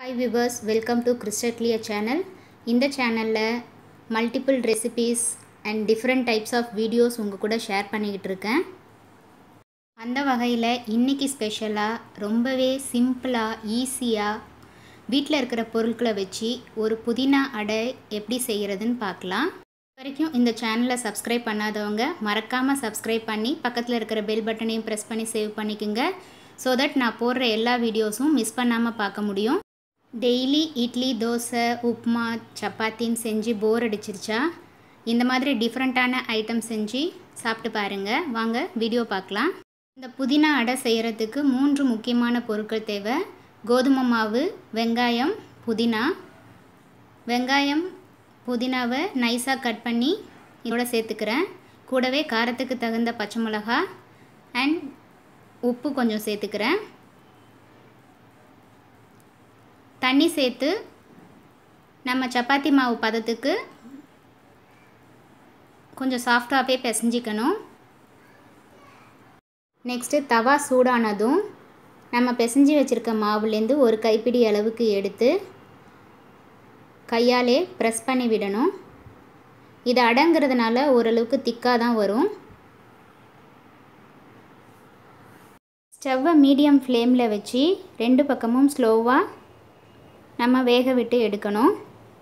hi viewers welcome to Crystal Clear channel இந்த சேனலில் multiple recipes and different types of videos உங்கள் கூட share பண்ணிக்கிட்டு இருக்கேன் அந்த வகையில் இன்றைக்கி ஸ்பெஷலாக ரொம்பவே சிம்பிளாக ஈஸியாக வீட்டில் இருக்கிற பொருட்களை வச்சு ஒரு புதினா அடை எப்படி செய்கிறதுன்னு பார்க்கலாம் இது வரைக்கும் இந்த சேனலை சப்ஸ்கிரைப் பண்ணாதவங்க மறக்காமல் சப்ஸ்கிரைப் பண்ணி பக்கத்தில் இருக்கிற பெல் பட்டனையும் ப்ரெஸ் பண்ணி சேவ் பண்ணிக்கோங்க ஸோ தட் நான் போடுற எல்லா வீடியோஸும் மிஸ் பண்ணாமல் பார்க்க முடியும் டெய்லி இட்லி தோசை உப்புமா சப்பாத்தின்னு செஞ்சு போர் அடிச்சிருச்சா இந்த மாதிரி டிஃப்ரெண்ட்டான ஐட்டம் செஞ்சு சாப்பிட்டு பாருங்கள் வாங்க வீடியோ பார்க்கலாம் இந்த புதினா அடை செய்கிறதுக்கு மூன்று முக்கியமான பொருட்கள் தேவை கோதுமை மாவு வெங்காயம் புதினா வெங்காயம் புதினாவை நைஸாக கட் பண்ணி இதோட சேர்த்துக்கிறேன் கூடவே காரத்துக்கு தகுந்த பச்சை மிளகா அண்ட் உப்பு கொஞ்சம் சேர்த்துக்கிறேன் தண்ணி சேர்த்து நம்ம சப்பாத்தி மாவு பதத்துக்கு கொஞ்சம் சாஃப்டாகவே பிசைஞ்சிக்கணும் நெக்ஸ்ட்டு தவா சூடானதும் நம்ம பிசைஞ்சு வச்சுருக்க மாவுலேருந்து ஒரு கைப்பிடி அளவுக்கு எடுத்து கையாலே ப்ரெஸ் பண்ணி விடணும் இது அடங்கிறதுனால ஓரளவுக்கு திக்காக தான் வரும் ஸ்டவ்வை மீடியம் ஃப்ளேமில் வச்சு ரெண்டு பக்கமும் ஸ்லோவாக நம்ம வேக விட்டு எடுக்கணும்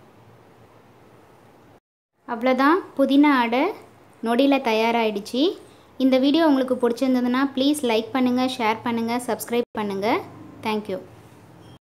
அவ்வளோதான் புதினா அடை நொடியில் தயாராகிடுச்சு இந்த வீடியோ உங்களுக்கு பிடிச்சிருந்ததுன்னா ப்ளீஸ் லைக் பண்ணுங்கள் ஷேர் பண்ணுங்கள் சப்ஸ்கிரைப் பண்ணுங்கள் தேங்க்யூ